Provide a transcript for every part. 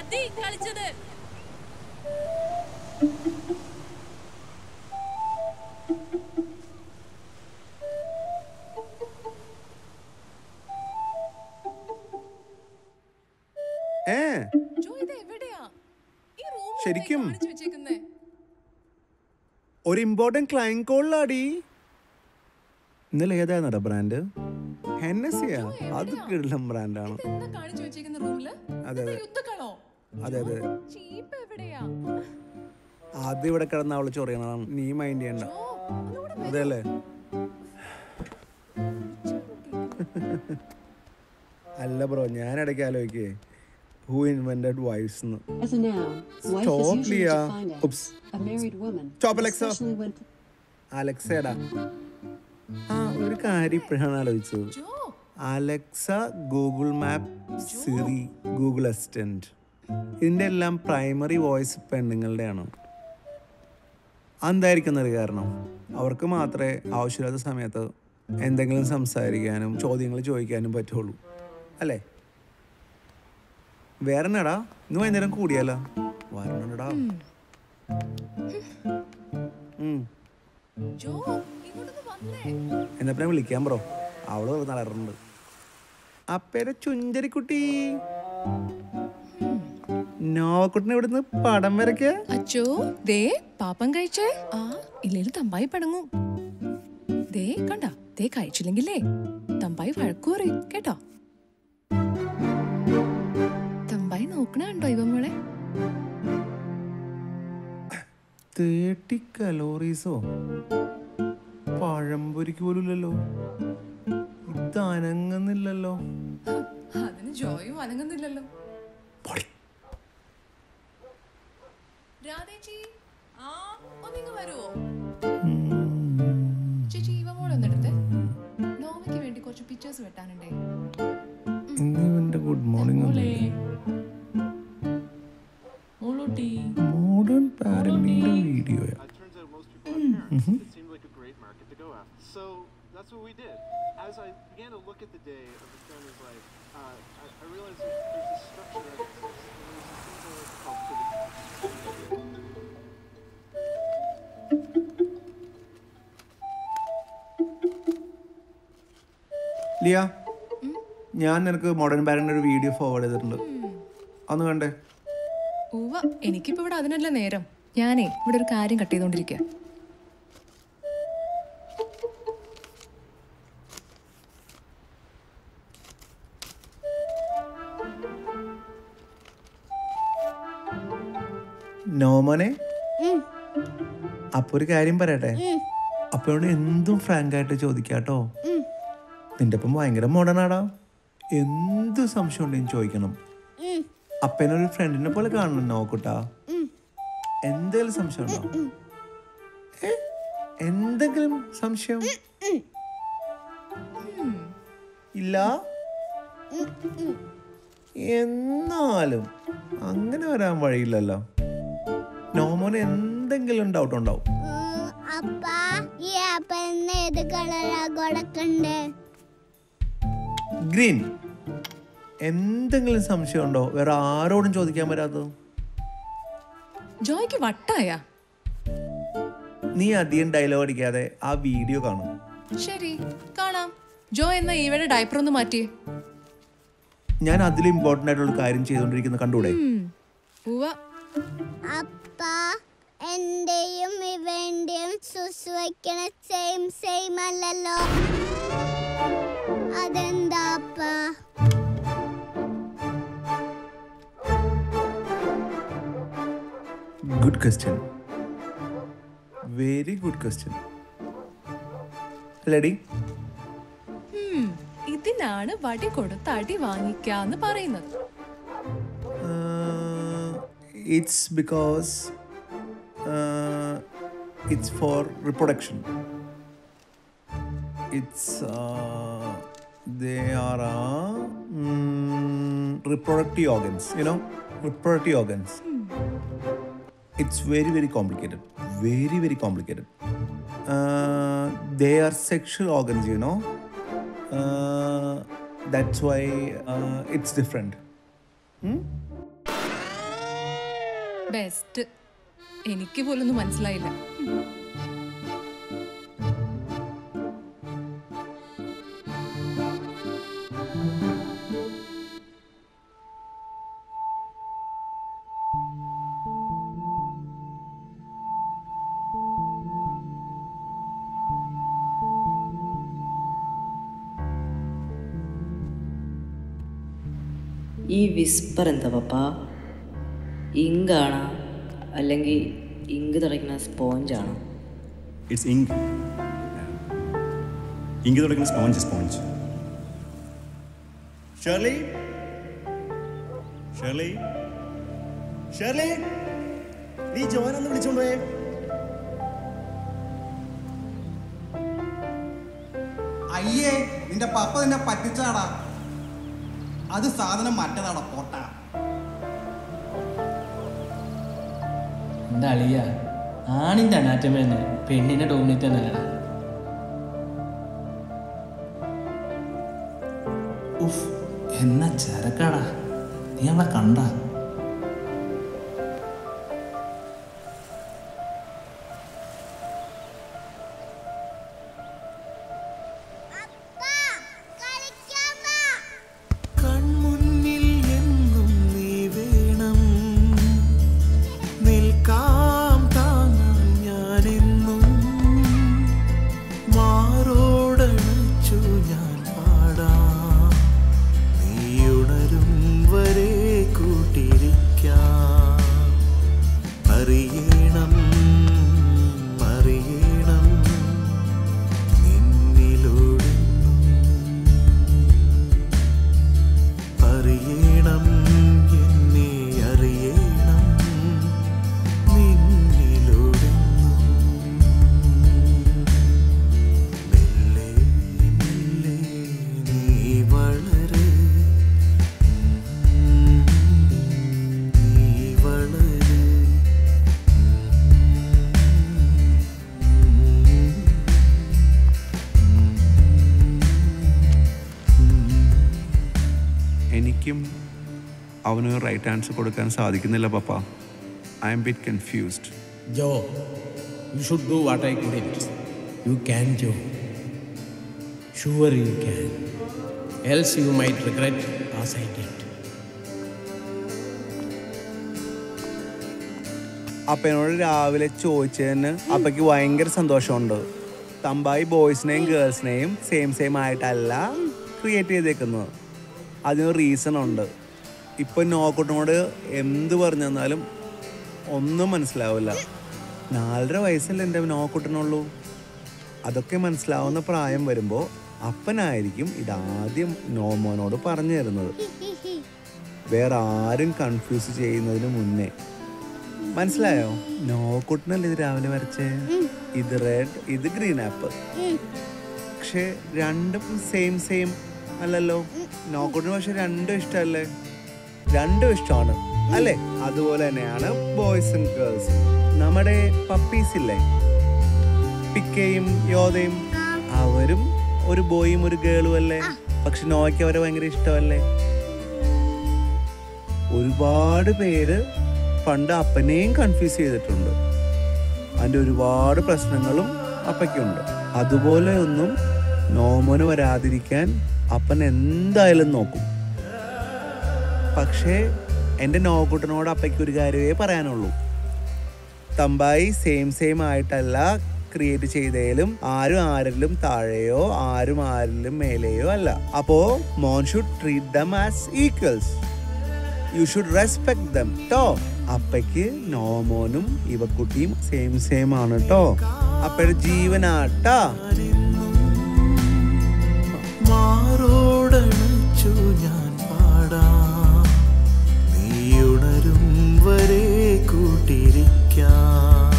മതി കളിച്ചത് ഏ ജോ ഇത് എവിടെയാ ഈ റൂം ശരിക്കും? കാണിച്ചു വെച്ചേക്കുന്നേ ഒരു ഇമ്പോർട്ടന്റ് ക്ലൈൻ കോളിലാടി ഇന്നലെ ഏതായിരുന്നടാ ബ്രാൻഡ് ഹെന്നസിയാ അത് കിടലം ബ്രാൻഡാണ് എന്താ കാണിച്ചു വെച്ചേക്കുന്ന റൂമില് അതെ, അതെ. യുദ്ധക്കളോ അതെ അതെ ചീപ്പ് എവിടെയാ ആദ്യം ഇവിടെ കിടന്ന് അവള് ചൊറിയണം നീ മൈൻഡ് ചെയ്യണ്ട ഓ ഒന്നുകൂടെ അതെ അല്ലേ അല്ല ബ്രോ ഞാൻ ഇടയ്ക്ക് ആലോചിക്കേ ഹൂ ഇൻവെന്റഡ് വൈഫ്സ് എന്ന് As a noun, wife is Stop, usually Leah. defined as Oops. a married woman, Stop, Alexa. especially when അലക്സേടാ ആ ഒരു കാര്യം ഇപ്പോഴാണ് ആലോചിച്ചത് Jo Alexa Google map Siri Google assistant ഇതിൻ്റെ എല്ലാം പ്രൈമറി വോയിസ് പെണ്ണുങ്ങളുടെയാണ് എന്തായിരിക്കും ഒരു കാരണം അവർക്ക് മാത്രമേ ആവശ്യമില്ലാത്ത സമയത്ത് എന്തെങ്കിലും സംസാരിക്കാനും ചോദ്യങ്ങൾ ചോദിക്കാനും പറ്റുള്ളൂ അല്ലേ വേറെ എന്നാടാ ഇന്ന് വൈകുന്നേരം കൂടിയാലോ വരണടാ ഉം ജോ ഇങ്ങോട്ടൊന്ന് വന്നേ എന്നാ പിന്നെ വിളിക്കാൻ ബ്രോ അവള് നടറുണ്ട് അപ്പേടെ ചുഞ്ചരിക്കുട്ടി നോക്കുട്ടിനെ ഇവിടുന്ന് പടം വരയ്ക്ക അച്ചോ ദേ പാപ്പം കഴിച്ചേ ആ ഇല്ലേലും തമ്പായി പടങ്ങും ദേ കണ്ട ദേ കഴിച്ചില്ലെങ്കിലേ തമ്പായി വഴക്കു പറയും കേട്ടോ തമ്പായി നോക്കണ കണ്ടോ ഇവ മോളെ തേർട്ടി കലോറീസോ പഴംപൊരിക്ക് പോലും ഇല്ലല്ലോ ഇത് അനങ്ങുന്നില്ലല്ലോ അതിന് ജോയും അനങ്ങുന്നില്ലല്ലോ പൊളി. രാധേച്ചി ആ ഒന്നിങ്ങ് വരുവോ ചേച്ചി ഇവ മോളെ ഒന്നെടുത്തേ നോവയ്ക്ക് വേണ്ടി കുറച്ച് പിക്ചേഴ്സ് വെട്ടാനുണ്ടേ ഇന്ന് ഇവന്റെ ഗുഡ് മോർണിംഗ് മോളൂട്ടി മോഡേൺ പാരന്റിന്റെ വീഡിയോയാ Uh, turns out most people are parents. It seemed like a great market to go after. So that's what we did. As I began to look at the day of the family's life, uh, I, I realized that there's this structure that exists. And there's this thing that I called pivot. Liya ഞാൻ നിനക്ക് modern parent ഒരു video forward ചെയ്തിട്ടുണ്ട് അന്ന് കണ്ടേ ഉവ്വ എനിക്കിപ്പോ ഇവിടെ അതിനല്ല നേരം ഞാനേ ഇവിടെ ഒരു കാര്യം കട്ട് ചെയ്തോണ്ടിരിക്കുക നോമനെ അപ്പൊ ഒരു കാര്യം പറയട്ടെ അപ്പോഴോട് എന്തും ഫ്രാങ്ക് ആയിട്ട് ചോദിക്കാട്ടോ നിന്റെ ഒപ്പം ഭയങ്കര മോഡേൺ ആടാ എന്ത് സംശയം ഉണ്ടെങ്കിലും ചോദിക്കണം അപ്പനൊരു ഫ്രണ്ടിനെ പോലെ കാണണം നോക്കൂട്ടാ എന്തെങ്കിലും സംശയം ഉണ്ടോ ഏ? എന്തെങ്കിലും സംശയം ഇല്ല എന്നാലും അങ്ങനെ വരാൻ വഴിയില്ലല്ലോ നോമോന് എന്തെങ്കിലും ഡൗട്ട് ഉണ്ടാവും ഉം, അപ്പ ഈ ആപ്പിളിന് ഏത് കളറാ കൊടുക്കണ്ടേ ഗ്രീൻ എന്തെങ്കിലും സംശയം ഉണ്ടോ വേറെ ആരോടും ചോദിക്കാൻ വരാത്തത് ജോയ്ക്ക് വട്ടായ നീ അധികം ഡയലോഗ് അടിക്കാതെ ആ വീഡിയോ കാണും ശരി കാണാം ജോ എന്ന ഈവയുടെ ഡയപ്പർ ഒന്ന് മാറ്റിയേ ഞാൻ അതിൽ ഇമ്പോർട്ടൻ്റ് ആയിട്ടുള്ള ഒരു കാര്യം ചെയ്തുകൊണ്ടിരിക്കുന്ന കണ്ടൂടെ ഉവ്വ അപ്പ എന്റെയും ഇവന്റെയും സുസുവയ്ക്കണ സെയിം സെയിം അല്ലല്ലോ അതെന്താ അപ്പ good question very good question lady ഉം, ഇതിനാണ് വടി കൊടുത്ത് അടി വാങ്ങിക്കാന്ന് പറയുന്നത് it's because it's for reproduction it's they are reproductive organs you know reproductive organs it's very very complicated very very complicated uh, they are sexual organs you know uh, that's why uh, it's different Hmm? Best എനിക്ക് പോലൊന്നും മനസ്സിലായില്ല ഈ Whisper എന്താ പപ്പ ഇങ്കാണോ അല്ലെങ്കിൽ ink തിളയ്ക്കുന്ന സ്പോഞ്ചാണോ it's ink ink തുടങ്ങുന്ന sponge sponge Shirley Shirley Shirley നീ ജോനൊന്ന് വിളിച്ചോണ്ടേ അയ്യേ നിന്റെ പപ്പ നിന്നെ പറ്റിച്ചാടാ അത് സാധനം മറ്റേതാടാ പോട്ട എന്താ അളിയ ആണിൻ്റെ അനാറ്റമി തന്നെ പെണ്ണിനെ ഡോമിനേറ്റ് തന്നെയല്ലടാ ഉഫ് എന്നാ ചരക്കാടാ നീ അവളെ കണ്ട കൺമുന്നിൽ എന്നും നീ വേണം നിൽക്കാം താങ്ങാൻ ഞാനെന്നും മാറോടണച്ചു ഞാൻ പാടാം നീ ഉണരും വരെ കൂട്ടിരിക്കാം അറിയണം അറിയണം നിന്നിലൂടെന്നും അറിയണം എന്നെ അറിയണം നിന്നിലൂടെന്നും മെല്ലെ മെല്ലെ നീ വളര് നീ വളര് എനിക്കും അവന് റൈറ്റ് ആൻസർ കൊടുക്കാൻ സാധിക്കുന്നില്ല papa I'm bit confused Jo you should do what I couldn't you can Jo sure you can else you might regret as I did അപ്പനോട് രാവിലെ ചോദിച്ചതിന് അപ്പയ്ക്ക് ഭയങ്കര സന്തോഷമുണ്ട് തമ്പായി ബോയ്സിനെയും ഗേൾസിനെയും സെയിം സെയിം ആയിട്ടല്ല ക്രിയേറ്റ് ചെയ്തേക്കുന്നത് അതിന് റീസൺ ഉണ്ട് ഇപ്പം നോക്കുട്ടിനോട് എന്ത് പറഞ്ഞു തന്നാലും ഒന്നും മനസ്സിലാവില്ല നാലര വയസ്സല്ലേ എൻ്റെ നോക്കുട്ടിനുള്ളൂ അതൊക്കെ മനസ്സിലാവുന്ന പ്രായം വരുമ്പോൾ അപ്പനായിരിക്കും ഇതാദ്യം നോമോനോട് പറഞ്ഞു തരുന്നത് വേറെ ആരും കൺഫ്യൂസ് ചെയ്യുന്നതിന് മുന്നേ മനസ്സിലായോ നോക്കുട്ടിനല്ലേ ഇത് രാവിലെ വരച്ചേ ഇത് റെഡ് ഇത് ഗ്രീൻ ആപ്പിൾ പക്ഷെ രണ്ടും സെയിം സെയിം അല്ലല്ലോ നോക്കുട്ടിന് പക്ഷെ രണ്ടും ഇഷ്ടമല്ലേ രണ്ടും ഇഷ്ടമാണ് അല്ലേ അതുപോലെ തന്നെയാണ് ബോയ്സും ഗേൾസും നമ്മുടെ പപ്പീസ് ഇല്ലേ പിക്കയും യോധയും അവരും ഒരു ബോയും ഒരു ഗേളും അല്ലേ പക്ഷെ നോയ്ക്ക് അവരെ ഭയങ്കര ഇഷ്ടമല്ലേ ഒരുപാട് പേര് പണ്ട് അപ്പനെയും കൺഫ്യൂസ് ചെയ്തിട്ടുണ്ട് അതിൻ്റെ ഒരുപാട് പ്രശ്നങ്ങളും അപ്പയ്ക്കുണ്ട് അതുപോലെ ഒന്നും നോമോന് വരാതിരിക്കാൻ അപ്പൻ എന്തായാലും നോക്കും പക്ഷേ എൻ്റെ നോക്കുട്ടനോട് അപ്പയ്ക്ക് ഒരു കാര്യമേ പറയാനുള്ളൂ തമ്പായി സെയിം സെയിം ആയിട്ടല്ല ക്രിയേറ്റ് ചെയ്തതിലും ആരും ആരിലും താഴെയോ ആരും ആരിലും മേലെയോ അല്ല അപ്പോ മോൻ should treat them as equals you should respect them ട്ടോ അപ്പയ്ക്ക് നോമോനും ഇവക്കുട്ടിയും സെയിം സെയിം ആണ് ട്ടോ അപ്പയുടെ ജീവനാട്ടാ മാറോടണച്ചു ഞാൻ പാടാം നീ ഉണരും വരെ കൂട്ടിരിക്കാം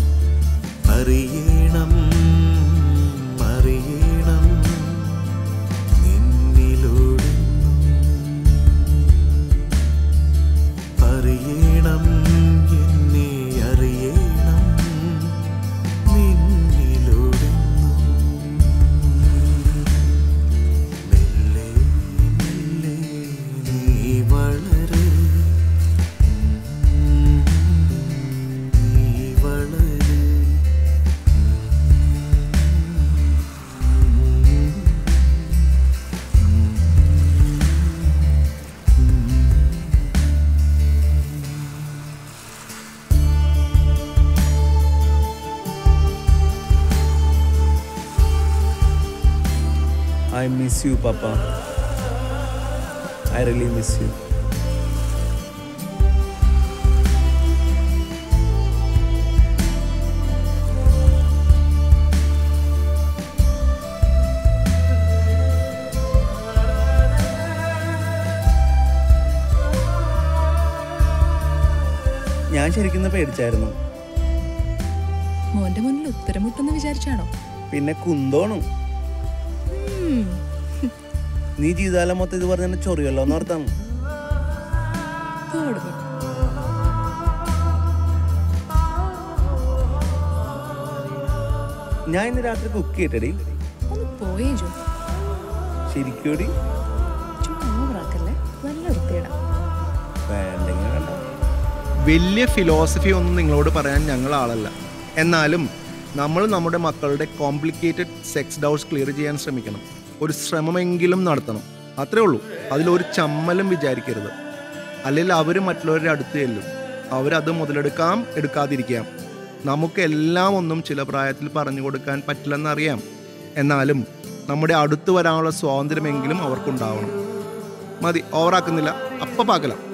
അറിയണം അറിയണം നിന്നിലൂടെന്നും അറിയണം എന്നെ അറിയണം നിന്നിലൂടെന്നും I miss you papa I really miss you ഞാൻ ശരിക്കും ഇന്ന് പേടിച്ചായിരുന്നു മോന്റെ മുന്നിൽ ഉത്തരം മുട്ടെന്ന് വിചാരിച്ചാണോ പിന്നെ കുന്തോണം ഉം. നീ ജീവിതകാലം മൊത്തം ഇത് പറഞ്ഞ ചൊറിയല്ലോ എന്ന് ഓർത്താണ് തോടുന്നു ഞാൻ ഇന്ന് രാത്രി കുക്ക് ചെയ്യട്ടെടി ഒന്ന് പോയേ ജോ ശരിക്കൂടി ചുമ്മാ ഓവറാക്കല്ലേ നല്ല വൃത്തിയിടാം വേണ്ടെങ്കിൽ വേണ്ട വലിയ ഫിലോസഫി ഒന്നും നിങ്ങളോട് പറയാൻ ഞങ്ങൾ ആളല്ല എന്നാലും നമ്മൾ നമ്മുടെ മക്കളുടെ കോംപ്ലിക്കേറ്റഡ് സെക്സ് ഡൗട്ട്സ് ക്ലിയർ ചെയ്യാൻ ശ്രമിക്കണം ഒരു ശ്രമമെങ്കിലും നടത്തണം അത്രേ ഉള്ളൂ അതിലൊരു ചമ്മലും വിചാരിക്കരുത് അല്ലെങ്കിൽ അവർ മറ്റുള്ളവരുടെ അടുത്ത് ചെല്ലും അവരത് മുതലെടുക്കാം എടുക്കാതിരിക്കാം നമുക്ക് എല്ലാം ഒന്നും ചില പ്രായത്തിൽ പറഞ്ഞു കൊടുക്കാൻ പറ്റില്ലെന്നറിയാം എന്നാലും നമ്മുടെ അടുത്ത് വരാനുള്ള സ്വാതന്ത്ര്യമെങ്കിലും അവർക്കുണ്ടാവണം മതി ഓവറാക്കുന്നില്ല അപ്പ പാക്കലാം